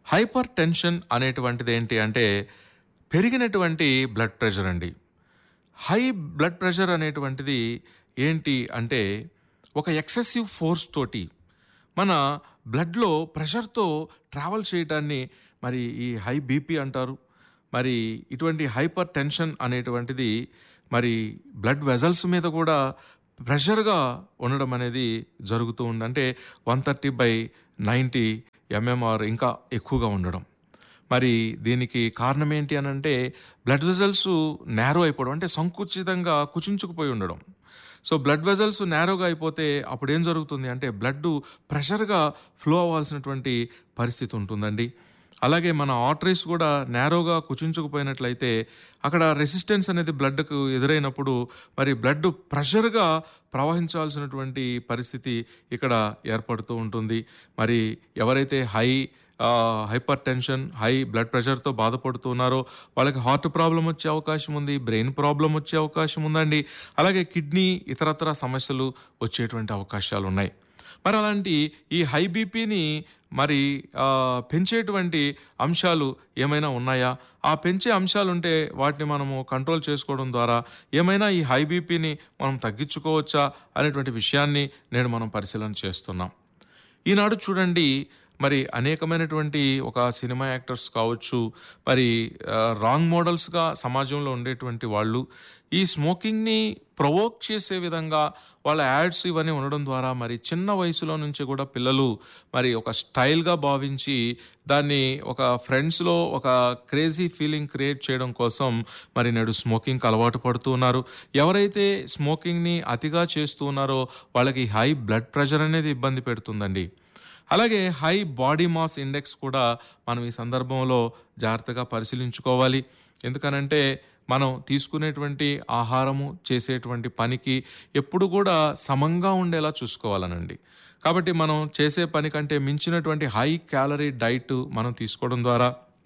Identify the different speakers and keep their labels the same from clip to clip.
Speaker 1: hyper tension అనేటువంటిది ఏంటి అంటే పెరిగినటువంటి బ్లడ్ ప్రెషర్ అండి హై బ్లడ్ ప్రెషర్ అనేటువంటిది ఏంటి అంటే ఒక ఎక్సెసివ్ ఫోర్స్ తోటి మన బ్లడ్లో ప్రెషర్తో ట్రావెల్ చేయటాన్ని మరి ఈ హై బీపీ అంటారు మరి ఇటువంటి హైపర్ టెన్షన్ అనేటువంటిది మరి బ్లడ్ వెజల్స్ మీద కూడా ప్రెషర్గా ఉండడం అనేది జరుగుతూ ఉంది అంటే one thirty by ninety MMR ఇంకా ఎక్కువగా ఉండడం మరి దీనికి కారణం ఏంటి అని అంటే బ్లడ్ వెజల్స్ నేరో అయిపోవడం అంటే సంకుచితంగా కుచించుకుపోయి ఉండడం సో బ్లడ్ వెజల్స్ నేరోగా అయిపోతే అప్పుడు ఏం జరుగుతుంది అంటే బ్లడ్ ప్రెషర్గా ఫ్లో అవ్వాల్సినటువంటి పరిస్థితి ఉంటుందండి అలాగే మన ఆర్టరీస్ కూడా నేరోగా కుచించుకుపోయినట్లయితే అక్కడ రెసిస్టెన్స్ అనేది బ్లడ్కు ఎదురైనప్పుడు మరి బ్లడ్ ప్రెషర్గా ప్రవహించాల్సినటువంటి పరిస్థితి ఇక్కడ ఏర్పడుతూ ఉంటుంది మరి ఎవరైతే high hypertension high blood ప్రెషర్తో బాధపడుతున్నారో వాళ్ళకి హార్ట్ ప్రాబ్లం వచ్చే అవకాశం ఉంది బ్రెయిన్ ప్రాబ్లం వచ్చే అవకాశం ఉందండి అలాగే కిడ్నీ ఇతరత్ర సమస్యలు వచ్చేటువంటి అవకాశాలు ఉన్నాయి మరి అలాంటి ఈ హై బీపీని మరి ఆ, పెంచేటువంటి అంశాలు ఏమైనా ఉన్నాయా ఆ పెంచే అంశాలు ఉంటే వాటిని మనము కంట్రోల్ చేసుకోవడం ద్వారా ఏమైనా ఈ హై బీపీని మనం తగ్గించుకోవచ్చా అనేటువంటి విషయాన్ని నేడు మనం పరిశీలన చేస్తున్నాం ఈనాడు చూడండి మరి అనేకమైనటువంటి ఒక సినిమా యాక్టర్స్ కావచ్చు మరి రాంగ్ మోడల్స్గా సమాజంలో ఉండేటువంటి వాళ్ళు ఈ స్మోకింగ్ని ప్రొవోక్ చేసే విధంగా వాళ్ళ యాడ్స్ ఇవన్నీ ఉండడం ద్వారా మరి చిన్న వయసులో నుంచి కూడా పిల్లలు మరి ఒక స్టైల్గా భావించి దాన్ని ఒక ఫ్రెండ్స్లో ఒక క్రేజీ ఫీలింగ్ క్రియేట్ చేయడం కోసం మరి నేడు స్మోకింగ్కి అలవాటు పడుతూ ఉన్నారు ఎవరైతే స్మోకింగ్ని అతిగా చేస్తూ ఉన్నారో వాళ్ళకి హై బ్లడ్ ప్రెషర్ అనేది ఇబ్బంది పెడుతుందండి అలాగే హై బాడీ మాస్ ఇండెక్స్ కూడా మనం ఈ సందర్భంలో జాగ్రత్తగా పరిశీలించుకోవాలి ఎందుకనంటే మనం తీసుకునేటువంటి ఆహారము చేసేటువంటి పనికి ఎప్పుడు కూడా సమంగా ఉండేలా చూసుకోవాలనండి కాబట్టి మనం చేసే పని కంటే మించినటువంటి హై క్యాలరీ డైట్ మనం తీసుకోవడం ద్వారా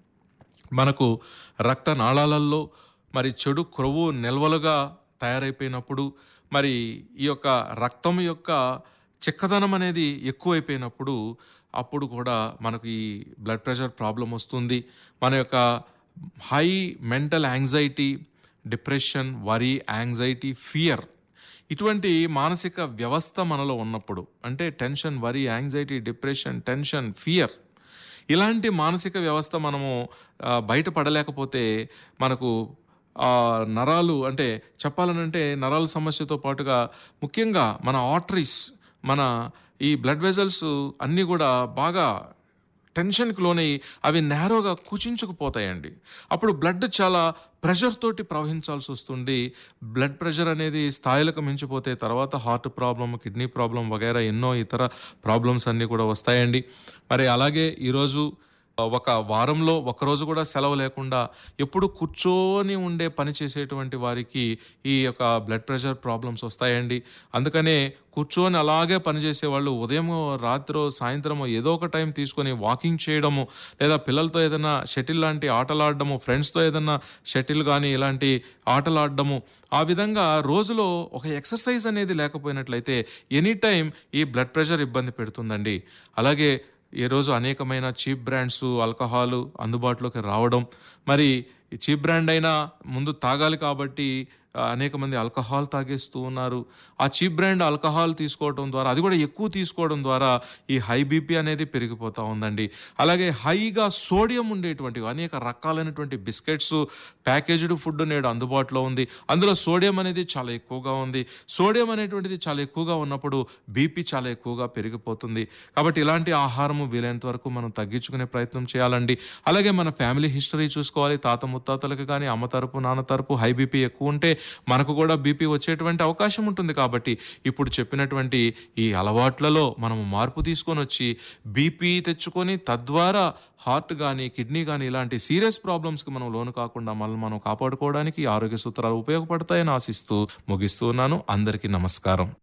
Speaker 1: మనకు రక్త నాళాలలో మరి చెడు క్రొవ్వు నిల్వలుగా తయారైపోయినప్పుడు మరి ఈ యొక్క రక్తం యొక్క చిక్కదనం అనేది ఎక్కువైపోయినప్పుడు అప్పుడు కూడా మనకు ఈ బ్లడ్ ప్రెషర్ ప్రాబ్లం వస్తుంది మన యొక్క high mental anxiety depression worry anxiety fear ఇటువంటి మానసిక వ్యవస్థ మనలో ఉన్నప్పుడు అంటే tension worry anxiety depression tension fear ఇలాంటి మానసిక వ్యవస్థ మనము ఆ, బయటపడలేకపోతే మనకు ఆ నరాలు అంటే చెప్పాలనంటే నరాల సమస్యతో పాటుగా ముఖ్యంగా మన ఆర్టరీస్ మన ఈ బ్లడ్ వెజల్స్ అన్నీ కూడా బాగా టెన్షన్కి లోనై అవి నేరోగా కుచించుకుపోతాయండి అప్పుడు బ్లడ్ చాలా ప్రెషర్ తోటి ప్రవహించాల్సి వస్తుంది బ్లడ్ ప్రెషర్ అనేది స్థాయిలకు మించిపోతే తర్వాత హార్ట్ ప్రాబ్లం కిడ్నీ ప్రాబ్లం వగైరా ఎన్నో ఇతర ప్రాబ్లమ్స్ అన్నీ కూడా వస్తాయండి మరి అలాగే ఈరోజు ఒక వారంలో ఒకరోజు కూడా సెలవు లేకుండా ఎప్పుడు కూర్చొని ఉండే పని చేసేటువంటి వారికి ఈ యొక్క బ్లడ్ ప్రెషర్ ప్రాబ్లమ్స్ వస్తాయండి అందుకనే కూర్చొని అలాగే పనిచేసే వాళ్ళు ఉదయం రాత్రో సాయంత్రం ఏదో ఒక టైం తీసుకొని వాకింగ్ చేయడము లేదా పిల్లలతో ఏదైనా షటిల్ లాంటి ఆటలు ఆడడము ఫ్రెండ్స్తో ఏదైనా షటిల్ కానీ ఇలాంటి ఆటలు ఆడడము ఆ విధంగా రోజులో ఒక ఎక్సర్సైజ్ అనేది లేకపోయినట్లయితే ఎనీ టైం ఈ బ్లడ్ ప్రెషర్ ఇబ్బంది పెడుతుందండి అలాగే ఈ రోజు అనేకమైన చీప్ బ్రాండ్స్ ఆల్కహాల్ అందుబాటులోకి రావడం మరి ఈ చీప్ బ్రాండ్ అయినా ముందు తాగాలి కాబట్టి ఆ, అనేక మంది ఆల్కహాల్ తాగేస్తూ ఉన్నారు ఆ చీప్ బ్రాండ్ ఆల్కహాల్ తీసుకోవడం ద్వారా అది కూడా ఎక్కువ తీసుకోవడం ద్వారా ఈ హై బీపీ అనేది పెరిగిపోతూ ఉందండి అలాగే హైగా సోడియం ఉండేటువంటి అనేక రకాలైనటువంటి బిస్కెట్స్ ప్యాకేజ్డ్ ఫుడ్ నేడు అందుబాటులో ఉంది అందులో సోడియం అనేది చాలా ఎక్కువగా ఉంది సోడియం అనేటువంటిది చాలా ఎక్కువగా ఉన్నప్పుడు బీపీ చాలా ఎక్కువగా పెరిగిపోతుంది కాబట్టి ఇలాంటి ఆహారము వీలైనంత వరకు మనం తగ్గించుకునే ప్రయత్నం చేయాలండి అలాగే మన ఫ్యామిలీ హిస్టరీ చూసుకోవాలి తాత ముత్తాతలకు కానీ అమ్మ తరపు నాన్న తరపు హై బీపీ ఎక్కువ ఉంటే మనకు కూడా బీపీ వచ్చేటువంటి అవకాశం ఉంటుంది కాబట్టి ఇప్పుడు చెప్పినటువంటి ఈ అలవాట్లలో మనం మార్పు తీసుకొని వచ్చి బీపీ తెచ్చుకొని తద్వారా హార్ట్ కానీ కిడ్నీ కానీ ఇలాంటి సీరియస్ ప్రాబ్లమ్స్కి మనం లోను కాకుండా మనల్ని మనం కాపాడుకోవడానికి ఈ ఆరోగ్య సూత్రాలు ఉపయోగపడతాయని ఆశిస్తూ ముగిస్తూ ఉన్నాను అందరికీ నమస్కారం